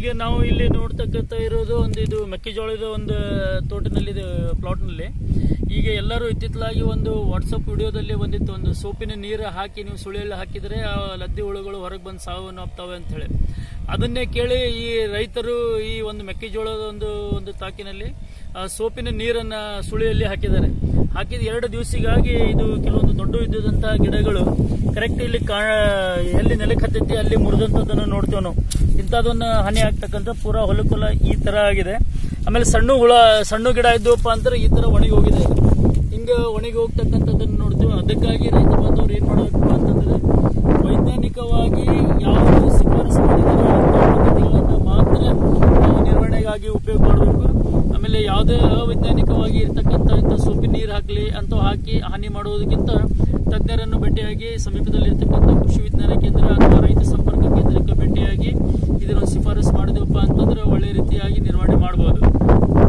ಈಗ ನಾವು ಇಲ್ಲಿ ನೋಡ್ತಕ್ಕಂಥ ಇರೋದು ಒಂದು ಇದು ಮೆಕ್ಕೆಜೋಳದ ಒಂದು ತೋಟನಲ್ಲಿ ಪ್ಲಾಟ್ನಲ್ಲಿ ಈಗ ಎಲ್ಲರೂ ಇತ್ತಿತ್ತಲಾಗಿ ಒಂದು ವಾಟ್ಸಪ್ ವಿಡಿಯೋದಲ್ಲಿ ಬಂದಿತ್ತು ಒಂದು ಸೋಪಿನ ನೀರು ಹಾಕಿ ನೀವು ಸುಳಿಯಲ್ಲಿ ಹಾಕಿದರೆ ಆ ಲದ್ದಿ ಹುಳುಗಳು ಹೊರಗೆ ಬಂದು ಸಾವನ್ನು ಆಗ್ತವೆ ಅಂತ ಹೇಳಿ ಅದನ್ನೇ ಕೇಳಿ ಈ ರೈತರು ಈ ಒಂದು ಮೆಕ್ಕೆಜೋಳದ ಒಂದು ಒಂದು ತಾಕಿನಲ್ಲಿ ಆ ಸೋಪಿನ ನೀರನ್ನ ಸುಳಿಯಲ್ಲಿ ಹಾಕಿದ್ದಾರೆ ಹಾಕಿದ ಎರಡು ದಿವಸಿಗಾಗಿ ಇದು ಕೆಲವೊಂದು ದೊಡ್ಡ ಇದ್ದಂತಹ ಗಿಡಗಳು ಕರೆಕ್ಟ್ ಇಲ್ಲಿ ಕಾ ಎಲ್ಲಿ ನೆಲಕ್ಕೆ ಹತ್ತೈತಿ ಅಲ್ಲಿ ಮುರಿದಂಥದ್ದನ್ನು ನೋಡ್ತೇವೆ ನಾವು ಇಂಥದನ್ನ ಹಾನಿ ಆಗ್ತಕ್ಕಂಥ ಪೂರಾ ಹೊಲಕೊಲ ಈ ತರ ಆಗಿದೆ ಆಮೇಲೆ ಸಣ್ಣ ಹುಳ ಸಣ್ಣ ಗಿಡ ಇದ್ದವಪ್ಪ ಅಂದ್ರೆ ಈ ತರ ಒಣಗಿ ಹೋಗಿದೆ ಹಿಂಗ ಒಣಗಿ ಹೋಗ್ತಕ್ಕಂಥದ್ದನ್ನು ನೋಡ್ತೇವೆ ಅದಕ್ಕಾಗಿ ರೈತ ಬಾಂಧವರು ಏನ್ ಮಾಡಬೇಕು ಅಂತಂದ್ರೆ ವೈಜ್ಞಾನಿಕವಾಗಿ ಯಾವ ಶಿಫಾರಸು ಮಾಡಿದಾರೋ ಅಂಥ ಪದ್ಧತಿಗಳನ್ನ ಮಾತ್ರ ನಾವು ನಿರ್ವಹಣೆಗಾಗಿ ಉಪಯೋಗ ಮಾಡಬೇಕು ಆಮೇಲೆ ಯಾವುದೇ ಅವೈಜ್ಞಾನಿಕವಾಗಿ ಇರ್ತಕ್ಕಂಥ ಇಂಥ ಸೊಪ್ಪಿನ ನೀರು ಹಾಕಲಿ ಅಂತ ಹಾಕಿ ಹಾನಿ ಮಾಡುವುದಕ್ಕಿಂತ ತಜ್ಞರನ್ನು ಭೇಟಿಯಾಗಿ ಸಮೀಪದಲ್ಲಿ ಇರ್ತಕ್ಕಂಥ ಕೃಷಿ ವಿಜ್ಞಾನ ಕೇಂದ್ರ ಅಥವಾ ರೈತ ಸಂಪರ್ಕ ಕೇಂದ್ರಕ್ಕೆ ಭೇಟಿಯಾಗಿ ಇದನ್ನು ಶಿಫಾರಸು ಮಾಡಿದೆವಪ್ಪ ಅಂತಂದ್ರೆ ಒಳ್ಳೆ ರೀತಿಯಾಗಿ ನಿರ್ವಹಣೆ ಮಾಡಬಹುದು